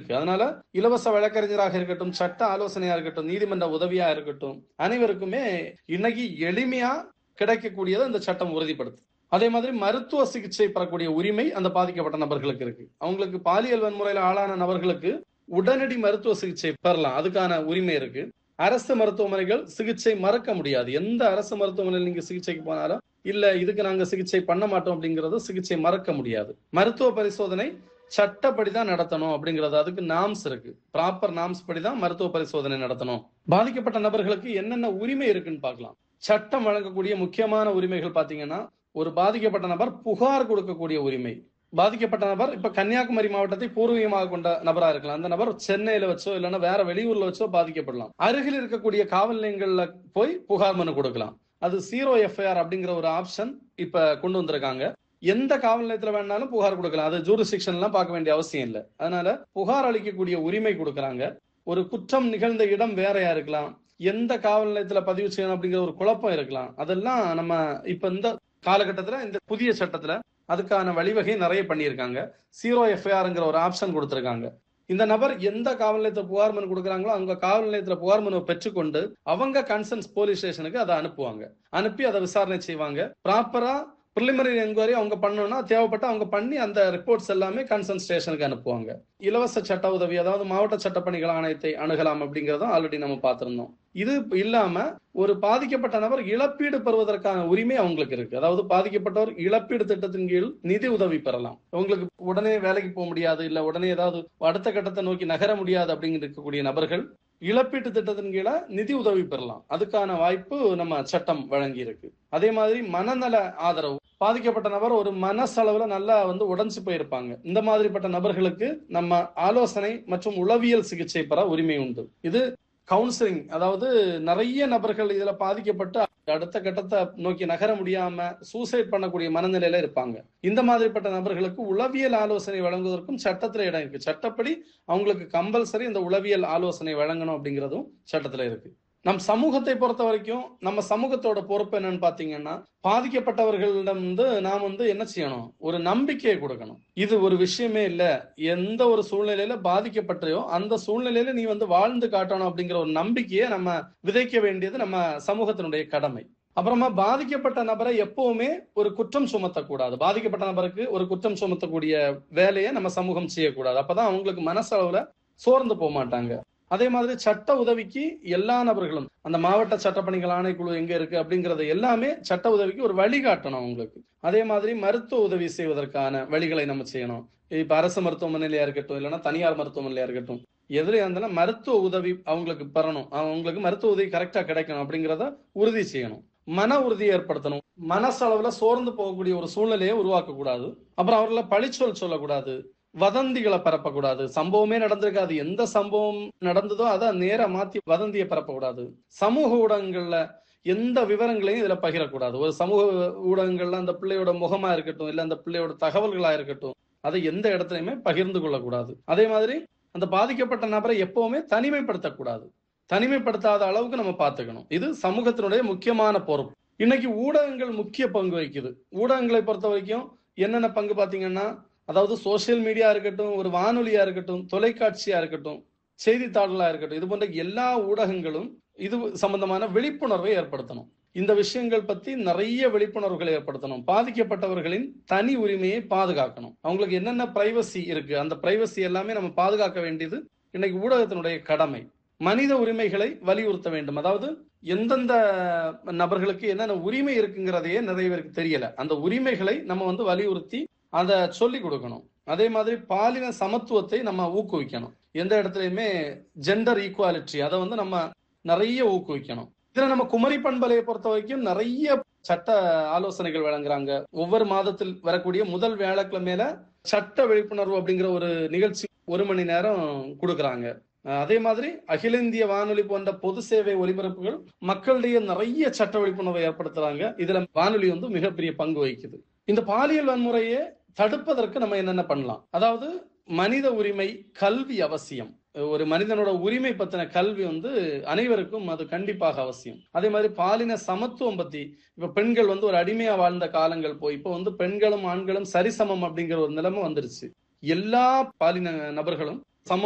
இருக்கு அதனால இலவச வழக்கறிஞராக இருக்கட்டும் சட்ட ஆலோசனையா இருக்கட்டும் நீதிமன்ற உதவியா இருக்கட்டும் அனைவருக்குமே இன்னைக்கு எளிமையா கிடைக்கக்கூடியதை இந்த சட்டம் உறுதிப்படுத்து அதே மாதிரி மருத்துவ சிகிச்சை பெறக்கூடிய உரிமை அந்த பாதிக்கப்பட்ட நபர்களுக்கு இருக்கு அவங்களுக்கு பாலியல் வன்முறையில ஆளான நபர்களுக்கு உடனடி மருத்துவ சிகிச்சை பெறலாம் அதுக்கான உரிமை இருக்கு அரசு மருத்துவமனைகள் சிகிச்சை மறக்க முடியாது எந்த அரசு மருத்துவமனையில் நீங்க சிகிச்சைக்கு போனாலும் இல்ல இதுக்கு நாங்க சிகிச்சை பண்ண மாட்டோம் அப்படிங்கறது சிகிச்சை மறக்க முடியாது மருத்துவ பரிசோதனை சட்டப்படி தான் நடத்தணும் அப்படிங்கிறது அதுக்கு நாம்ஸ் இருக்கு ப்ராப்பர் நாம்ஸ் படி தான் மருத்துவ பரிசோதனை நடத்தணும் பாதிக்கப்பட்ட நபர்களுக்கு என்னென்ன உரிமை இருக்குன்னு பார்க்கலாம் சட்டம் வழங்கக்கூடிய முக்கியமான உரிமைகள் பாத்தீங்கன்னா ஒரு பாதிக்கப்பட்ட நபர் புகார் கொடுக்கக்கூடிய உரிமை பாதிக்கப்பட்ட நபர் இப்ப கன்னியாகுமரி மாவட்டத்தை பூர்வீகமாக கொண்ட நபரா இருக்கலாம் அந்த நபர் சென்னையில வச்சோ இல்லைன்னா வேற வெளியூர்ல வச்சோ பாதிக்கப்படலாம் அருகில் இருக்கக்கூடிய காவல் நிலையங்கள்ல போய் புகார் மனு கொடுக்கலாம் அது ஜீரோ எஃப்ஐஆர் அப்படிங்கிற ஒரு ஆப்ஷன் இப்ப கொண்டு வந்திருக்காங்க எந்த காவல் நிலையத்துல வேணாலும் புகார் கொடுக்கலாம் அது ஜூரிஸ்டிக்ஷன் எல்லாம் பார்க்க வேண்டிய அவசியம் இல்லை அதனால புகார் அளிக்கக்கூடிய உரிமை கொடுக்கறாங்க ஒரு குற்றம் நிகழ்ந்த இடம் வேறையா இருக்கலாம் எந்த காவல் நிலையத்துல பதிவு செய்யணும் அப்படிங்கிற ஒரு குழப்பம் இருக்கலாம் அதெல்லாம் நம்ம இப்ப இந்த காலகட்டத்துல இந்த புதிய சட்டத்துல அதுக்கான வழிவகை நிறைய பண்ணியிருக்காங்க ஜீரோ எஃப்ஐஆர்ங்கிற ஒரு ஆப்ஷன் கொடுத்திருக்காங்க இந்த நபர் எந்த காவல் நிலையத்தை புகார் மனு கொடுக்குறாங்களோ அவங்க காவல் நிலையத்துல புகார் மனுவை பெற்றுக்கொண்டு அவங்க கன்சர்ன்ஸ் போலீஸ் ஸ்டேஷனுக்கு அதை அனுப்புவாங்க அனுப்பி அதை விசாரணை செய்வாங்க ப்ராப்பரா ப்ரிலிமினரி என்கொயரி அவங்க பண்ணணும்னா தேவைப்பட்ட அவங்க பண்ணி அந்த ரிப்போர்ட்ஸ் எல்லாமே கன்சர்ன் ஸ்டேஷனுக்கு அனுப்புவாங்க இலவச சட்ட உதவி அதாவது மாவட்ட சட்டப்பணிகள் ஆணையத்தை அணுகலாம் அப்படிங்கறதும் ஆல்ரெடி நம்ம பார்த்திருந்தோம் இது இல்லாம ஒரு பாதிக்கப்பட்ட நபர் இழப்பீடு பெறுவதற்கான உரிமை அவங்களுக்கு இருக்கு அதாவது பாதிக்கப்பட்டவர் இழப்பீடு திட்டத்தின் கீழ் நிதி உதவி பெறலாம் உங்களுக்கு உடனே வேலைக்கு போக முடியாது இல்ல உடனே ஏதாவது அடுத்த கட்டத்தை நோக்கி நகர முடியாது அப்படிங்கிற இருக்கக்கூடிய நபர்கள் இழப்பீட்டு திட்டத்தின் கீழே நிதி உதவி பெறலாம் அதுக்கான வாய்ப்பு நம்ம சட்டம் வழங்கி இருக்கு அதே மாதிரி மனநல ஆதரவு பாதிக்கப்பட்ட நபர் ஒரு மனசளவுல நல்லா வந்து உடஞ்சு போயிருப்பாங்க இந்த மாதிரிப்பட்ட நபர்களுக்கு நம்ம ஆலோசனை மற்றும் உளவியல் சிகிச்சை பெற உரிமை உண்டு இது கவுன்சிலிங் அதாவது நிறைய நபர்கள் இதுல பாதிக்கப்பட்டு அடுத்த கட்டத்தை நோக்கி நகர முடியாம சூசைட் பண்ணக்கூடிய மனநிலையில இருப்பாங்க இந்த மாதிரிப்பட்ட நபர்களுக்கு உளவியல் ஆலோசனை வழங்குவதற்கும் சட்டத்துல இடம் இருக்கு சட்டப்படி அவங்களுக்கு கம்பல்சரி இந்த உளவியல் ஆலோசனை வழங்கணும் அப்படிங்கிறதும் சட்டத்துல இருக்கு நம் சமூகத்தை பொறுத்த வரைக்கும் நம்ம சமூகத்தோட பொறுப்பு என்னன்னு பாத்தீங்கன்னா பாதிக்கப்பட்டவர்களிடம் வந்து நாம் வந்து என்ன செய்யணும் ஒரு நம்பிக்கையை கொடுக்கணும் இது ஒரு விஷயமே இல்ல எந்த ஒரு சூழ்நிலையில பாதிக்கப்பட்டியோ அந்த சூழ்நிலையில நீ வந்து வாழ்ந்து காட்டணும் அப்படிங்கிற ஒரு நம்பிக்கையை நம்ம விதைக்க வேண்டியது நம்ம சமூகத்தினுடைய கடமை அப்புறமா பாதிக்கப்பட்ட நபரை எப்பவுமே ஒரு குற்றம் சுமத்தக்கூடாது பாதிக்கப்பட்ட நபருக்கு ஒரு குற்றம் சுமத்தக்கூடிய வேலையை நம்ம சமூகம் செய்யக்கூடாது அப்பதான் அவங்களுக்கு மனசளவுல சோர்ந்து போக மாட்டாங்க அதே மாதிரி சட்ட உதவிக்கு எல்லா நபர்களும் அந்த மாவட்ட சட்டப்பணிகள் ஆணைக்குழு எங்க இருக்கு அப்படிங்கறது எல்லாமே சட்ட உதவிக்கு ஒரு வழிகாட்டணும் அவங்களுக்கு அதே மாதிரி மருத்துவ உதவி செய்வதற்கான வழிகளை நம்ம செய்யணும் இப்ப அரசு மருத்துவமனையிலயா இருக்கட்டும் இல்லைன்னா தனியார் மருத்துவமனையிலயா இருக்கட்டும் எதுலையா இருந்தாலும் மருத்துவ உதவி அவங்களுக்கு பெறணும் அவங்களுக்கு மருத்துவ உதவி கரெக்டா கிடைக்கணும் அப்படிங்கிறத உறுதி செய்யணும் மன உறுதியை ஏற்படுத்தணும் மனசளவுல சோர்ந்து போகக்கூடிய ஒரு சூழ்நிலையை உருவாக்க கூடாது அப்புறம் அவர்களை பழிச்சொல் சொல்லக்கூடாது வதந்திகளை பரப்பக்கூடாது சம்பவமே நடந்திருக்காது எந்த சம்பவம் நடந்ததோ அதை நேர மாத்தி வதந்தியை பரப்பக்கூடாது சமூக ஊடகங்கள்ல எந்த விவரங்களையும் இதுல பகிரக்கூடாது ஒரு சமூக ஊடகங்கள்ல அந்த பிள்ளையோட முகமா இருக்கட்டும் இல்ல அந்த பிள்ளையோட தகவல்களா இருக்கட்டும் அதை எந்த இடத்துலயுமே பகிர்ந்து கொள்ளக்கூடாது அதே மாதிரி அந்த பாதிக்கப்பட்ட நபரை எப்பவுமே தனிமைப்படுத்தக்கூடாது தனிமைப்படுத்தாத அளவுக்கு நம்ம பார்த்துக்கணும் இது சமூகத்தினுடைய முக்கியமான பொறுப்பு இன்னைக்கு ஊடகங்கள் முக்கிய பங்கு வகிக்குது ஊடகங்களை பொறுத்த வரைக்கும் என்னென்ன பங்கு பாத்தீங்கன்னா அதாவது சோசியல் மீடியா இருக்கட்டும் ஒரு வானொலியா இருக்கட்டும் தொலைக்காட்சியா இருக்கட்டும் செய்தித்தாளா இருக்கட்டும் இது போன்ற எல்லா ஊடகங்களும் இது சம்பந்தமான விழிப்புணர்வை ஏற்படுத்தணும் இந்த விஷயங்கள் பத்தி நிறைய விழிப்புணர்வுகளை ஏற்படுத்தணும் பாதிக்கப்பட்டவர்களின் தனி உரிமையை பாதுகாக்கணும் அவங்களுக்கு என்னென்ன பிரைவசி இருக்கு அந்த பிரைவசி எல்லாமே நம்ம பாதுகாக்க வேண்டியது இன்னைக்கு ஊடகத்தினுடைய கடமை மனித உரிமைகளை வலியுறுத்த வேண்டும் அதாவது எந்தெந்த நபர்களுக்கு என்னென்ன உரிமை இருக்குங்கிறதையே நிறைய பேருக்கு தெரியல அந்த உரிமைகளை நம்ம வந்து வலியுறுத்தி அதை சொல்லி கொடுக்கணும் அதே மாதிரி பாலின சமத்துவத்தை நம்ம ஊக்குவிக்கணும் எந்த இடத்துலயுமே ஜெண்டர் ஈக்குவாலிட்டி அதை வந்து நம்ம நிறைய ஊக்குவிக்கணும் இதுல நம்ம குமரி பண்பலையை பொறுத்த வரைக்கும் நிறைய சட்ட ஆலோசனைகள் வழங்குறாங்க ஒவ்வொரு மாதத்தில் வரக்கூடிய முதல் வியாழக்கிழமையில சட்ட விழிப்புணர்வு அப்படிங்கிற ஒரு நிகழ்ச்சி ஒரு மணி நேரம் கொடுக்கறாங்க அதே மாதிரி அகில இந்திய வானொலி போன்ற பொது சேவை ஒலிபரப்புகள் மக்களிடையே நிறைய சட்ட விழிப்புணர்வை ஏற்படுத்துறாங்க இதுல வானொலி வந்து மிகப்பெரிய பங்கு வகிக்குது இந்த பாலியல் வன்முறையை தடுப்பதற்கு நம்ம என்னென்ன பண்ணலாம் அதாவது மனித உரிமை கல்வி அவசியம் ஒரு மனிதனோட உரிமை பத்தின கல்வி வந்து அனைவருக்கும் அது கண்டிப்பாக அவசியம் அதே மாதிரி பாலின சமத்துவம் பத்தி இப்ப பெண்கள் வந்து ஒரு அடிமையா வாழ்ந்த காலங்கள் போய் இப்ப வந்து பெண்களும் ஆண்களும் சரிசமம் அப்படிங்கிற ஒரு நிலைமை வந்துருச்சு எல்லா பாலின நபர்களும்